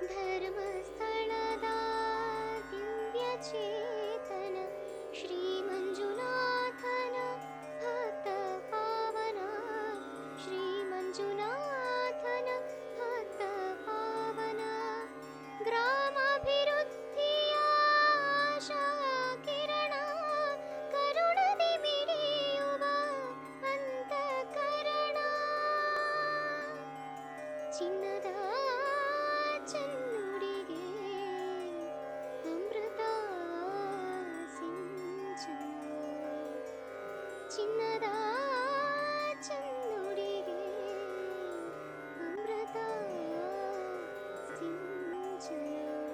ಧರ್ಮಸ್ಥಳದ ದಿವ್ಯ ಚೇತನ ಶ್ರೀ ಮಂಜುನಾಥನ ಭಕ್ತ ಪಾವನ ಶ್ರೀ ಮಂಜುನಾಥನ ಭಕ್ತ ಪಾವನ ಗ್ರಾಮಾಭಿವೃದ್ಧಿಯ ಆಶಾ ಕಿರಣ ಕರುಣದಿ ಮಿಡಿಯುವ ಅಂತಃಕರಣ ಚಿನ್ನದ ಚೆನ್ನುಡಿಗೆ ಅಮೃತ ಸಿಂಚನ ಚಿನ್ನದ ಚೆನ್ನುಡಿಗೆ ಅಮೃತ ಸಿಂಚನ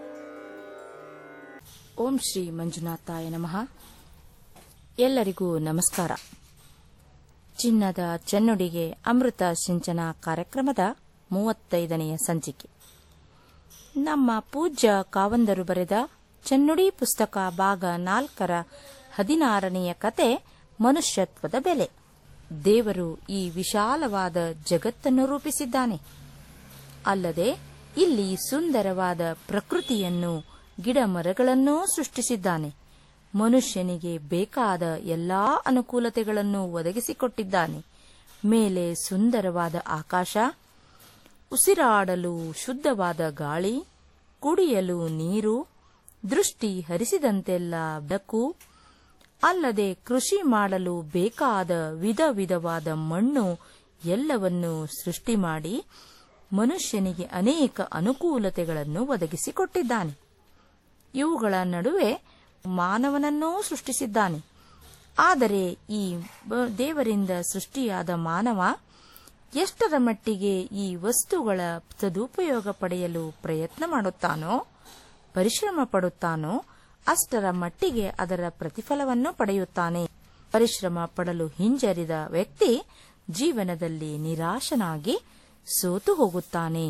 ಓಂ ಶ್ರೀ ಮಂಜುನಾಥಾಯ ನಮಃ ಎಲ್ಲರಿಗೂ ನಮಸ್ಕಾರ ಚಿನ್ನದ ಚೆನ್ನುಡಿಗೆ ಅಮೃತ ಸಿಂಚನ ಕಾರ್ಯಕ್ರಮದ ಮೂವತ್ತೈದನೆಯ ಸಂಚಿಕೆ ನಮ್ಮ ಪೂಜ್ಯ ಕಾವಂದರು ಬರೆದ ಚೆನ್ನುಡಿ ಪುಸ್ತಕ ಭಾಗ ನಾಲ್ಕರ ಹದಿನಾರನೆಯ ಕತೆ ಮನುಷ್ಯತ್ವದ ಬೆಲೆ ದೇವರು ಈ ವಿಶಾಲವಾದ ಜಗತ್ತನ್ನು ರೂಪಿಸಿದ್ದಾನೆ ಅಲ್ಲದೆ ಇಲ್ಲಿ ಸುಂದರವಾದ ಪ್ರಕೃತಿಯನ್ನು ಗಿಡ ಮರಗಳನ್ನೂ ಸೃಷ್ಟಿಸಿದ್ದಾನೆ ಮನುಷ್ಯನಿಗೆ ಬೇಕಾದ ಎಲ್ಲಾ ಅನುಕೂಲತೆಗಳನ್ನು ಒದಗಿಸಿಕೊಟ್ಟಿದ್ದಾನೆ ಮೇಲೆ ಸುಂದರವಾದ ಆಕಾಶ ಉಸಿರಾಡಲು ಶುದ್ಧವಾದ ಗಾಳಿ ಕುಡಿಯಲು ನೀರು ದೃಷ್ಟಿ ಹರಿಸಿದಂತೆಲ್ಲ ಬೆಳಕು ಅಲ್ಲದೆ ಕೃಷಿ ಮಾಡಲು ಬೇಕಾದ ವಿಧ ವಿಧವಾದ ಮಣ್ಣು ಎಲ್ಲವನ್ನೂ ಸೃಷ್ಟಿ ಮಾಡಿ ಮನುಷ್ಯನಿಗೆ ಅನೇಕ ಅನುಕೂಲತೆಗಳನ್ನು ಒದಗಿಸಿಕೊಟ್ಟಿದ್ದಾನೆ ಇವುಗಳ ನಡುವೆ ಮಾನವನನ್ನೂ ಸೃಷ್ಟಿಸಿದ್ದಾನೆ ಆದರೆ ಈ ಬ- ದೇವರಿಂದ ಸೃಷ್ಟಿಯಾದ ಮಾನವ ಎಷ್ಟರ ಮಟ್ಟಿಗೆ ಈ ವಸ್ತುಗಳ ಸದುಪಯೋಗ ಪಡೆಯಲು ಪ್ರಯತ್ನ ಮಾಡುತ್ತಾನೋ ಪರಿಶ್ರಮ ಪಡುತ್ತಾನೋ ಅಷ್ಟರ ಮಟ್ಟಿಗೆ ಅದರ ಪ್ರತಿಫಲವನ್ನು ಪಡೆಯುತ್ತಾನೆ ಪರಿಶ್ರಮ ಪಡಲು ಹಿಂಜರಿದ ವ್ಯಕ್ತಿ ಜೀವನದಲ್ಲಿ ನಿರಾಶನಾಗಿ ಸೋತು ಹೋಗುತ್ತಾನೆ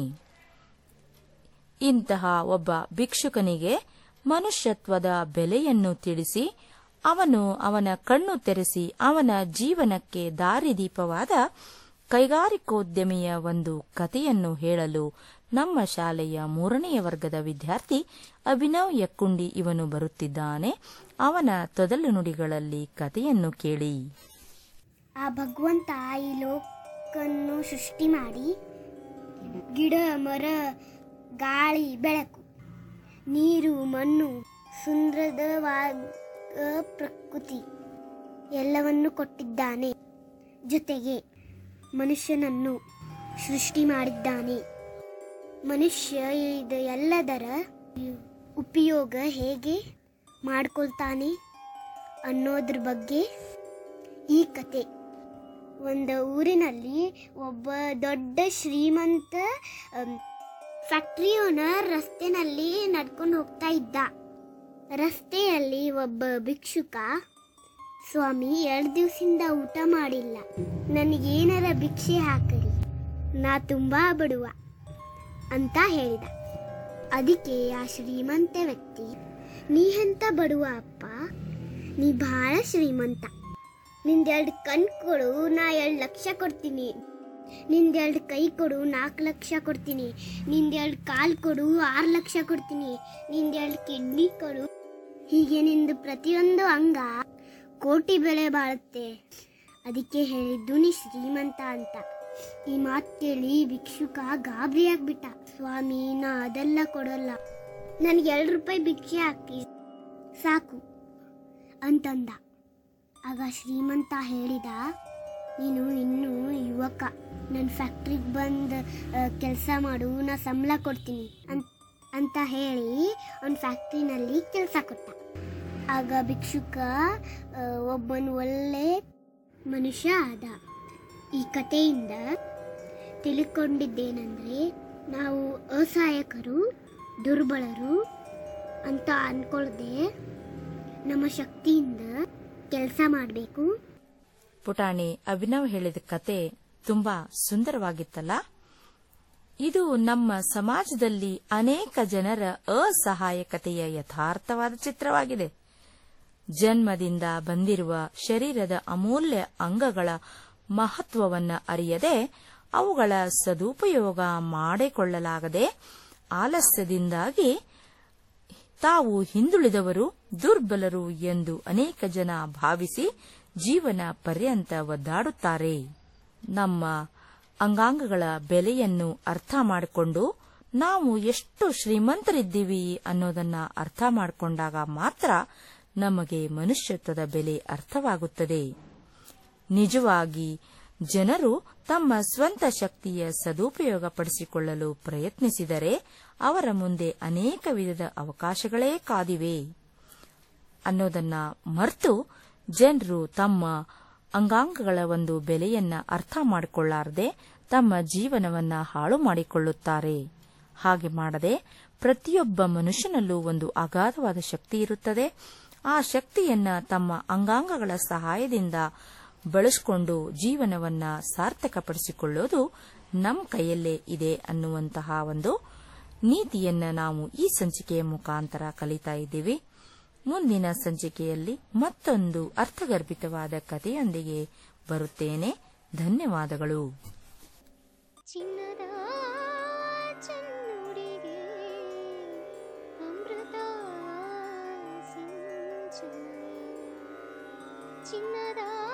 ಇಂತಹ ಒಬ್ಬ ಭಿಕ್ಷುಕನಿಗೆ ಮನುಷ್ಯತ್ವದ ಬೆಲೆಯನ್ನು ತಿಳಿಸಿ ಅವನು ಅವನ ಕಣ್ಣು ತೆರೆಸಿ ಅವನ ಜೀವನಕ್ಕೆ ದಾರಿದೀಪವಾದ ಕೈಗಾರಿಕೋದ್ಯಮಿಯ ಒಂದು ಕಥೆಯನ್ನು ಹೇಳಲು ನಮ್ಮ ಶಾಲೆಯ ಮೂರನೆಯ ವರ್ಗದ ವಿದ್ಯಾರ್ಥಿ ಅಭಿನವ್ ಯಕ್ಕುಂಡಿ ಇವನು ಬರುತ್ತಿದ್ದಾನೆ ಅವನ ತೊದಲು ನುಡಿಗಳಲ್ಲಿ ಕಥೆಯನ್ನು ಕೇಳಿ ಆ ಭಗವಂತ ಈ ಲೋಕನ್ನು ಸೃಷ್ಟಿ ಮಾಡಿ ಗಿಡ ಮರ ಗಾಳಿ ಬೆಳಕು ನೀರು ಮಣ್ಣು ಸುಂದರವಾದ ಪ್ರಕೃತಿ ಎಲ್ಲವನ್ನು ಕೊಟ್ಟಿದ್ದಾನೆ ಜೊತೆಗೆ ಮನುಷ್ಯನನ್ನು ಸೃಷ್ಟಿ ಮಾಡಿದ್ದಾನೆ ಮನುಷ್ಯ ಇದು ಎಲ್ಲದರ ಉಪಯೋಗ ಹೇಗೆ ಮಾಡ್ಕೊಳ್ತಾನೆ ಅನ್ನೋದ್ರ ಬಗ್ಗೆ ಈ ಕತೆ ಒಂದು ಊರಿನಲ್ಲಿ ಒಬ್ಬ ದೊಡ್ಡ ಶ್ರೀಮಂತ ಫ್ಯಾಕ್ಟ್ರಿ ಓನರ್ ರಸ್ತೆನಲ್ಲಿ ನಡ್ಕೊಂಡು ಹೋಗ್ತಾ ಇದ್ದ ರಸ್ತೆಯಲ್ಲಿ ಒಬ್ಬ ಭಿಕ್ಷುಕ ಸ್ವಾಮಿ ಎರಡು ದಿವಸದಿಂದ ಊಟ ಮಾಡಿಲ್ಲ ನನಗೇನಾರ ಭಿಕ್ಷೆ ಹಾಕರಿ ನಾ ತುಂಬಾ ಬಡುವ ಅಂತ ಹೇಳಿದ ಅದಕ್ಕೆ ಆ ಶ್ರೀಮಂತ ವ್ಯಕ್ತಿ ನೀ ಎಂತ ಬಡುವ ಅಪ್ಪ ನೀ ಬಹಳ ಶ್ರೀಮಂತ ನಿಂದೆರಡು ಕಣ್ ಕೊಡು ನಾ ಎರಡು ಲಕ್ಷ ಕೊಡ್ತೀನಿ ನಿಂದೆರಡು ಕೈ ಕೊಡು ನಾಲ್ಕು ಲಕ್ಷ ಕೊಡ್ತೀನಿ ನಿಂದೆರಡು ಕಾಲು ಕೊಡು ಆರು ಲಕ್ಷ ಕೊಡ್ತೀನಿ ನಿಂದೆರಡು ಕಿಡ್ನಿ ಕೊಡು ಹೀಗೆ ನಿಂದು ಪ್ರತಿಯೊಂದು ಅಂಗ ಕೋಟಿ ಬೆಲೆ ಬಾಳುತ್ತೆ ಅದಕ್ಕೆ ಹೇಳಿದ್ದು ನೀ ಶ್ರೀಮಂತ ಅಂತ ಈ ಮಾತು ಕೇಳಿ ಭಿಕ್ಷುಕ ಗಾಬರಿ ಆಗ್ಬಿಟ್ಟ ಸ್ವಾಮಿ ನಾ ಅದೆಲ್ಲ ಕೊಡಲ್ಲ ನನಗೆ ಎರಡು ರೂಪಾಯಿ ಭಿಕ್ಷೆ ಹಾಕಿ ಸಾಕು ಅಂತಂದ ಆಗ ಶ್ರೀಮಂತ ಹೇಳಿದ ನೀನು ಇನ್ನೂ ಯುವಕ ನನ್ನ ಫ್ಯಾಕ್ಟ್ರಿಗೆ ಬಂದು ಕೆಲಸ ಮಾಡು ನಾ ಸಂಬಳ ಕೊಡ್ತೀನಿ ಅಂತ ಅಂತ ಹೇಳಿ ಅವನ ಫ್ಯಾಕ್ಟ್ರಿನಲ್ಲಿ ಕೆಲಸ ಕೊಟ್ಟ ಆಗ ಭಿಕ್ಷುಕ ಆ, ಒಬ್ಬನು ಒಳ್ಳೆ ಮನುಷ್ಯ ಆದ ಈ ಕಥೆಯಿಂದ ತಿಳ್ಕೊಂಡಿದ್ದೇನೆಂದರೆ ನಾವು ಅಸಹಾಯಕರು ದುರ್ಬಲರು ಅಂತ ಅನ್ಕೊಳ್ದೆ ನಮ್ಮ ಶಕ್ತಿಯಿಂದ ಕೆಲಸ ಮಾಡಬೇಕು ಪುಟಾಣಿ ಅಭಿನವ್ ಹೇಳಿದ ಕತೆ ತುಂಬಾ ಸುಂದರವಾಗಿತ್ತಲ್ಲ ಇದು ನಮ್ಮ ಸಮಾಜದಲ್ಲಿ ಅನೇಕ ಜನರ ಅಸಹಾಯಕತೆಯ ಯಥಾರ್ಥವಾದ ಚಿತ್ರವಾಗಿದೆ ಜನ್ಮದಿಂದ ಬಂದಿರುವ ಶರೀರದ ಅಮೂಲ್ಯ ಅಂಗಗಳ ಮಹತ್ವವನ್ನ ಅರಿಯದೆ ಅವುಗಳ ಸದುಪಯೋಗ ಮಾಡಿಕೊಳ್ಳಲಾಗದೆ ಆಲಸ್ಯದಿಂದಾಗಿ ತಾವು ಹಿಂದುಳಿದವರು ದುರ್ಬಲರು ಎಂದು ಅನೇಕ ಜನ ಭಾವಿಸಿ ಜೀವನ ಪರ್ಯಂತ ಒದ್ದಾಡುತ್ತಾರೆ ನಮ್ಮ ಅಂಗಾಂಗಗಳ ಬೆಲೆಯನ್ನು ಅರ್ಥ ಮಾಡಿಕೊಂಡು ನಾವು ಎಷ್ಟು ಶ್ರೀಮಂತರಿದ್ದೀವಿ ಅನ್ನೋದನ್ನ ಅರ್ಥ ಮಾಡಿಕೊಂಡಾಗ ಮಾತ್ರ ನಮಗೆ ಮನುಷ್ಯತ್ವದ ಬೆಲೆ ಅರ್ಥವಾಗುತ್ತದೆ ನಿಜವಾಗಿ ಜನರು ತಮ್ಮ ಸ್ವಂತ ಶಕ್ತಿಯ ಸದುಪಯೋಗಪಡಿಸಿಕೊಳ್ಳಲು ಪ್ರಯತ್ನಿಸಿದರೆ ಅವರ ಮುಂದೆ ಅನೇಕ ವಿಧದ ಅವಕಾಶಗಳೇ ಕಾದಿವೆ ಅನ್ನೋದನ್ನ ಮರೆತು ಜನರು ತಮ್ಮ ಅಂಗಾಂಗಗಳ ಒಂದು ಬೆಲೆಯನ್ನ ಅರ್ಥ ಮಾಡಿಕೊಳ್ಳಾರದೆ ತಮ್ಮ ಜೀವನವನ್ನ ಹಾಳು ಮಾಡಿಕೊಳ್ಳುತ್ತಾರೆ ಹಾಗೆ ಮಾಡದೆ ಪ್ರತಿಯೊಬ್ಬ ಮನುಷ್ಯನಲ್ಲೂ ಒಂದು ಅಗಾಧವಾದ ಶಕ್ತಿ ಇರುತ್ತದೆ ಆ ಶಕ್ತಿಯನ್ನ ತಮ್ಮ ಅಂಗಾಂಗಗಳ ಸಹಾಯದಿಂದ ಬಳಸಿಕೊಂಡು ಜೀವನವನ್ನ ಸಾರ್ಥಕಪಡಿಸಿಕೊಳ್ಳೋದು ನಮ್ಮ ಕೈಯಲ್ಲೇ ಇದೆ ಅನ್ನುವಂತಹ ಒಂದು ನೀತಿಯನ್ನ ನಾವು ಈ ಸಂಚಿಕೆಯ ಮುಖಾಂತರ ಕಲಿತಾ ಇದ್ದೀವಿ ಮುಂದಿನ ಸಂಚಿಕೆಯಲ್ಲಿ ಮತ್ತೊಂದು ಅರ್ಥಗರ್ಭಿತವಾದ ಕಥೆಯೊಂದಿಗೆ ಬರುತ್ತೇನೆ ಧನ್ಯವಾದಗಳು ಚಿನ್ನದ ಚೆನ್ನುಡಿಗೆ ಅಮೃತ ಸಿಂಚನ ಚಿನ್ನದ